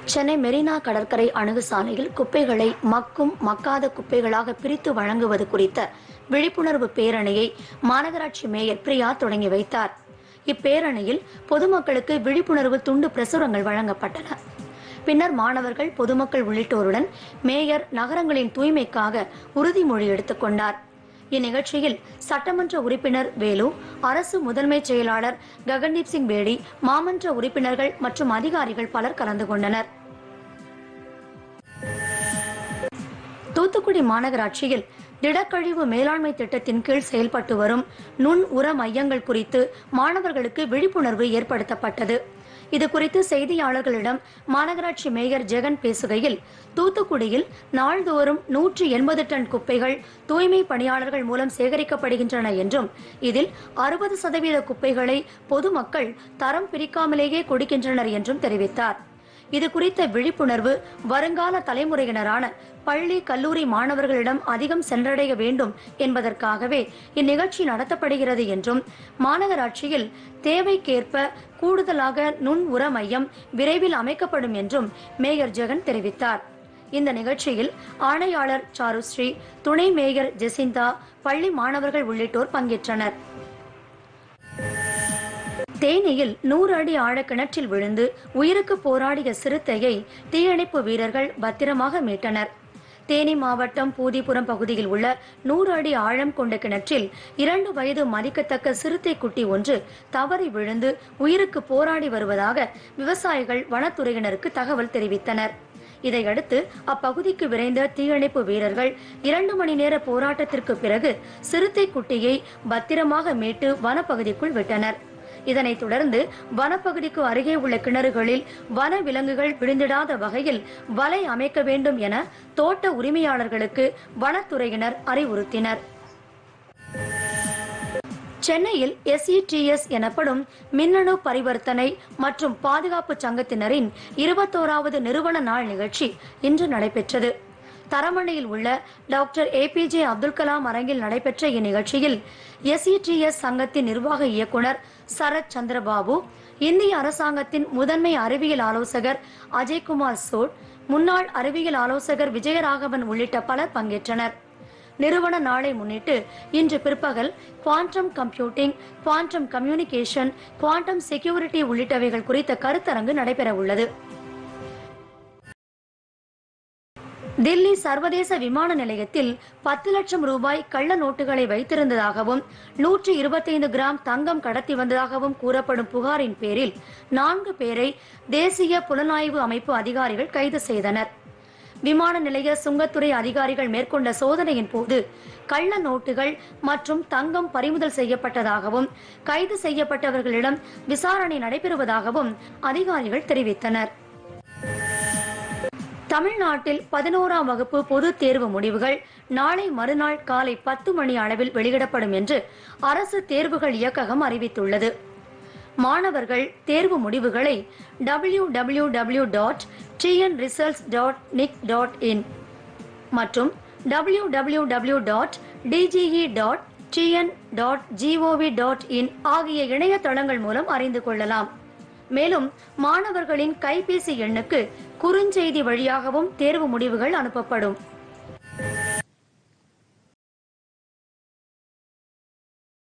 சென்னை மெரினா கடற்கரை அணுகு சாலையில் குப்பைகளை மக்கும் மக்காத குப்பைகளாக பிரித்து வழங்குவது குறித்த விழிப்புணர்வு பேரணியை மாநகராட்சி மேயர் பிரியா தொடங்கி வைத்தார் இப்பேரணியில் பொதுமக்களுக்கு விழிப்புணர்வு துண்டு பிரசுரங்கள் வழங்கப்பட்டன பின்னர் மாணவர்கள் பொதுமக்கள் உள்ளிட்டோருடன் மேயர் நகரங்களின் தூய்மைக்காக உறுதிமொழி எடுத்துக்கொண்டார் இந்நிகழ்ச்சியில் சட்டமன்ற உறுப்பினர் வேலு அரசு முதன்மை செயலாளர் ககன்தீப் சிங் பேடி மாமன்ற உறுப்பினர்கள் மற்றும் அதிகாரிகள் பலர் கலந்து கொண்டனர் தூத்துக்குடி மாநகராட்சியில் திடக்கழிவு மேலாண்மை திட்டத்தின் கீழ் செயல்பட்டு வரும் நுண் உர மையங்கள் குறித்து மாணவர்களுக்கு விழிப்புணர்வு ஏற்படுத்தப்பட்டது இது குறித்து செய்தியாளர்களிடம் மாநகராட்சி மேயர் ஜெகன் பேசுகையில் தூத்துக்குடியில் நாள்தோறும் நூற்றி எண்பது டன் குப்பைகள் தூய்மை பணியாளர்கள் மூலம் சேகரிக்கப்படுகின்றன என்றும் இதில் அறுபது சதவீத குப்பைகளை பொதுமக்கள் தரம் பிரிக்காமலேயே கொடுக்கின்றனர் என்றும் தெரிவித்தார் இது குறித்த விழிப்புணர்வு வருங்கால தலைமுறையினரான பள்ளி கல்லூரி மாணவர்களிடம் அதிகம் சென்றடைய வேண்டும் என்பதற்காகவே இந்நிகழ்ச்சி நடத்தப்படுகிறது என்றும் மாநகராட்சியில் தேவைக்கேற்ப கூடுதலாக நுண் உர மையம் விரைவில் அமைக்கப்படும் என்றும் மேயர் ஜெகன் தெரிவித்தார் இந்த நிகழ்ச்சியில் ஆணையாளர் சாருஸ்ரீ துணை மேயர் ஜெசிந்தா பள்ளி மாணவர்கள் உள்ளிட்டோர் பங்கேற்றனர் தேனியில் நூறு அடி ஆழ கிணற்றில் விழுந்து உயிருக்கு போராடிய சிறுத்தையை தீயணைப்பு வீரர்கள் பத்திரமாக மீட்டனர் தேனி மாவட்டம் பூதிபுரம் பகுதியில் உள்ள நூறு அடி ஆழம் கொண்ட கிணற்றில் இரண்டு வயது மதிக்கத்தக்க சிறுத்தை குட்டி ஒன்று தவறி விழுந்து உயிருக்கு போராடி வருவதாக விவசாயிகள் வனத்துறையினருக்கு தகவல் தெரிவித்தனர் இதையடுத்து அப்பகுதிக்கு விரைந்த தீயணைப்பு வீரர்கள் இரண்டு மணி நேர போராட்டத்திற்கு பிறகு சிறுத்தை குட்டியை பத்திரமாக மீட்டு வனப்பகுதிக்குள் விட்டனர் இதனைத் தொடர்ந்து வனப்பகுதிக்கு அருகே உள்ள கிணறுகளில் வன விலங்குகள் விழுந்திடாத வகையில் வலை அமைக்க வேண்டும் என தோட்ட உரிமையாளர்களுக்கு வனத்துறையினர் அறிவுறுத்தினர் சென்னையில் எஸ்இடிஎஸ் எனப்படும் மின்னணு பரிவர்த்தனை மற்றும் பாதுகாப்பு சங்கத்தினரின் இருபத்தோராவது நிறுவன நாள் நிகழ்ச்சி இன்று நடைபெற்றது தரமணியில் உள்ள டாக்டர் ஏபிஜே அப்துல் கலாம் அரங்கில் நடைபெற்ற இந்நிகழ்ச்சியில் எஸ்இடிஎஸ் சங்கத்தின் நிர்வாக இயக்குனர் சரத் சந்திரபாபு இந்திய அரசாங்கத்தின் முதன்மை அறிவியல் ஆலோசகர் அஜய்குமார் சோட் முன்னாள் அறிவியல் ஆலோசகர் விஜயராகவன் உள்ளிட்ட பலர் பங்கேற்றனர் நிறுவன நாளை முன்னிட்டு இன்று பிற்பகல் quantum computing quantum communication quantum security உள்ளிட்டவைகள் குறித்த கருத்தரங்கு நடைபெற உள்ளது தில்லி சர்வதேச விமான நிலையத்தில் பத்து லட்சம் ரூபாய் கள்ள நோட்டுகளை வைத்திருந்ததாகவும் நூற்றி இருபத்தைந்து கிராம் தங்கம் கடத்தி வந்ததாகவும் கூறப்படும் புகாரின் பேரில் நான்கு பேரை தேசிய புலனாய்வு அமைப்பு அதிகாரிகள் கைது செய்தனர் விமான நிலைய சுங்கத்துறை அதிகாரிகள் மேற்கொண்ட சோதனையின் போது கள்ள நோட்டுகள் மற்றும் தங்கம் பறிமுதல் செய்யப்பட்டதாகவும் கைது செய்யப்பட்டவர்களிடம் விசாரணை நடைபெறுவதாகவும் அதிகாரிகள் தெரிவித்தனர் தமிழ்நாட்டில் பதினோராம் வகுப்பு பொதுத் தேர்வு முடிவுகள் நாளை மறுநாள் காலை பத்து மணி அளவில் வெளியிடப்படும் என்று அரசு தேர்வுகள் இயக்ககம் அறிவித்துள்ளது மாணவர்கள் தேர்வு முடிவுகளை W W W dot TN results dot nic dot in மற்றும் W W W dot DGE dot TN dot GOV dot in ஆகிய இணையதளங்கள் மூலம் அறிந்து கொள்ளலாம் மேலும் மாணவர்களின் கைபேசி எண்ணுக்கு குறுஞ்செய்தி வழியாகவும் தேர்வு முடிவுகள் அனுப்பப்படும்